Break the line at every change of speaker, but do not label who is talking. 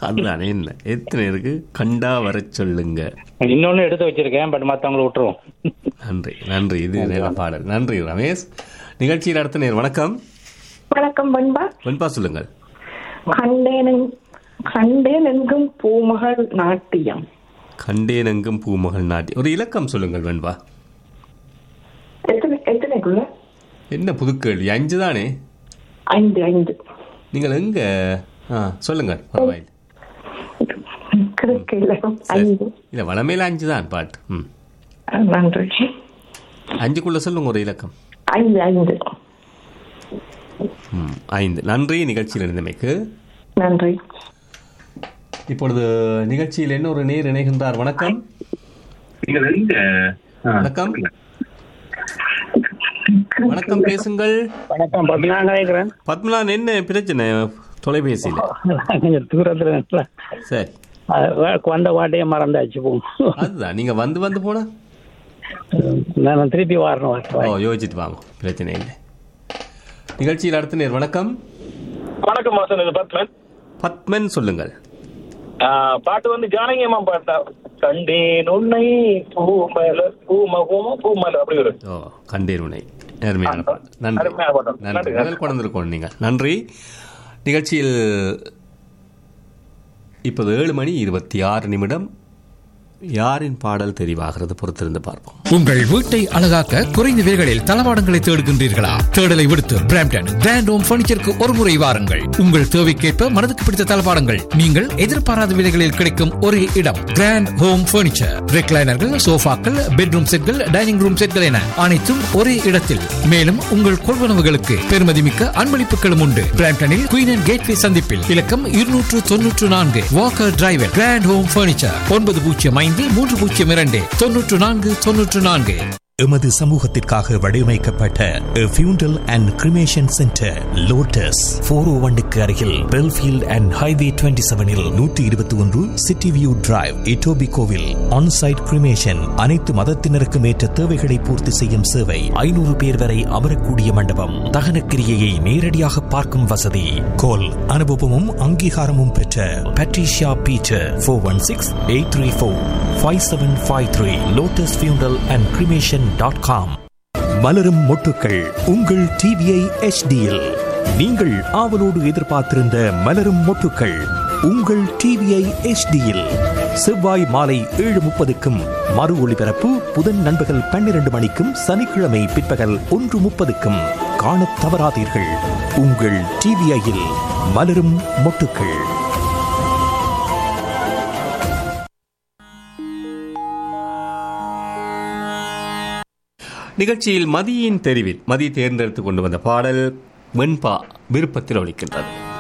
அதுதான் என்ன எத்தனை இருக்கு கண்டா வர சொல்லுங்க
இன்னொன்னு எடுத்து வச்சிருக்கேன் பட் மத்தவங்களை விட்டுருவோம்
நன்றி நன்றி இது நல்ல பாடல் நன்றி ரமேஷ் நிகழ்ச்சியில் அடுத்த நேர் வணக்கம்
வணக்கம் பண்பா
வெண்பா சொல்லுங்கள்
கண்டேன் கண்டேன் எங்கும் பூமகள் நாட்டியம்
கண்டேனெங்கும் பூமகள் நாட்டி ஒரு இலக்கம் சொல்லுங்கள் வெண்பா
எத்தனை எத்தனைக்குள்ள
என்ன புதுக்கேள்வி அஞ்சு தானே
ஐந்து ஐந்து
நீங்கள் எங்க ஆ சொல்லுங்கள் பரவாயில்லை
கிடைக்கல ஐந்து
இல்ல வளமையில அஞ்சு தான் பாட்டு ம்
நன்றி
அஞ்சுக்குள்ள சொல்லுங்க ஒரு இலக்கம்
ஐந்து ஐந்து
ம் ஐந்து நன்றி நிகழ்ச்சியில் இருந்தமைக்கு
நன்றி
இப்பொழுது நிகழ்ச்சியில் என்ன ஒரு நேர் இணைகின்றார் வணக்கம் வணக்கம் வணக்கம் பேசுங்கள்
வணக்கம் பத்மநாபன் கேட்கிறேன்
பத்மநாதன் என்ன பிரச்சனை தொலைபேசியில்
கொஞ்சம் தூரத்துல இருக்கல.
சரி
அது வ- வந்த வாட்டையே மறந்தாச்சு போ
அதுதான் நீங்க வந்து வந்து போனா
நான் திருப்பி வரணும்
ஓ யோசிச்சுட்டு வாங்க பிரச்சனை இல்லை நிகழ்ச்சியில் அடுத்த நேர் வணக்கம்
வணக்கம் மாசன் இது பத்மன்
பத்மன் சொல்லுங்கள்
ஆ, பாட்டு வந்து ஜானகியம்மா பாட்டா கண்டேன் உன்னை பூமல பூம பூம பூமல அப்படி ஒரு
ஓ கண்டேன் உன்னை அருமையான பாட்டு நன்றி
அருமையான பாட்டு.
நன்றி
நன்றி.
முதல் கொண்டிருக்கோம் நீங்கள் நன்றி நிகழ்ச்சியில் இப்போது ஏழு மணி இருபத்தி ஆறு நிமிடம் யாரின் பாடல் தெரிவாகிறது பொறுத்திருந்து பார்ப்போம்
உங்கள் வீட்டை அழகாக்க குறைந்த விலைகளில் தளவாடங்களை தேடுகின்றீர்களா தேடலை விடுத்து பிராம்டன் கிராண்ட் ஹோம் பர்னிச்சருக்கு ஒரு முறை வாருங்கள் உங்கள் தேவைக்கேற்ப மனதுக்கு பிடித்த தளவாடங்கள் நீங்கள் எதிர்பாராத விலைகளில் கிடைக்கும் ஒரே இடம் கிராண்ட் ஹோம் பர்னிச்சர் ரெக்லைனர்கள் சோஃபாக்கள் பெட்ரூம் செட்கள் டைனிங் ரூம் செட்கள் என அனைத்தும் ஒரே இடத்தில் மேலும் உங்கள் கொள்வனவுகளுக்கு பெருமதிமிக்க அன்பளிப்புகளும் உண்டு பிராம்டனில் குயின் அண்ட் கேட்வே சந்திப்பில் இலக்கம் இருநூற்று தொன்னூற்று நான்கு Walker Drive Grand Home Furniture ஒன்பது பூஜ்ஜியம் ஐந்து மூன்று பூஜ்ஜியம் இரண்டு தொன்னூற்று நான்கு தொன்னூற்று நான்கு
எமது சமூகத்திற்காக வடிவமைக்கப்பட்ட funeral and cremation centre Lotus four O ஒன்னுக்கு அருகில் பெல்ஃபீல்ட் அண்ட் ஹைவே டுவெண்ட்டி செவனில் நூற்றி இருபத்தி ஒன்று சிட்டி வியூ டிரைவ் இட்டோபி கோவில் ஆன்சைட் கிரிமேஷன் அனைத்து மதத்தினருக்கும் ஏற்ற தேவைகளை பூர்த்தி செய்யும் சேவை ஐநூறு பேர் வரை அமரக்கூடிய மண்டபம் தகன கிரியையை நேரடியாக பார்க்கும் வசதி கோல் அனுபவமும் அங்கீகாரமும் பெற்ற Patricia Peter four one six eight three four five seven five three Lotus funeral and cremation dot com மலரும் மொட்டுக்கள் உங்கள் டிவிஐ எச்டியில் நீங்கள் ஆவலோடு எதிர்பார்த்திருந்த மலரும் மொட்டுக்கள் உங்கள் டிவிஐ எச்டியில் செவ்வாய் மாலை ஏழு முப்பதுக்கும் மறு ஒளிபரப்பு புதன் நண்பகல் பன்னிரண்டு மணிக்கும் சனிக்கிழமை பிற்பகல் ஒன்று முப்பதுக்கும் காணத் தவறாதீர்கள் உங்கள் டிவிஐயில் மலரும் மொட்டுக்கள்
நிகழ்ச்சியில் மதியின் தெரிவில் மதி தேர்ந்தெடுத்து கொண்டு வந்த பாடல் வெண்பா விருப்பத்தில் ஒழிக்கின்றது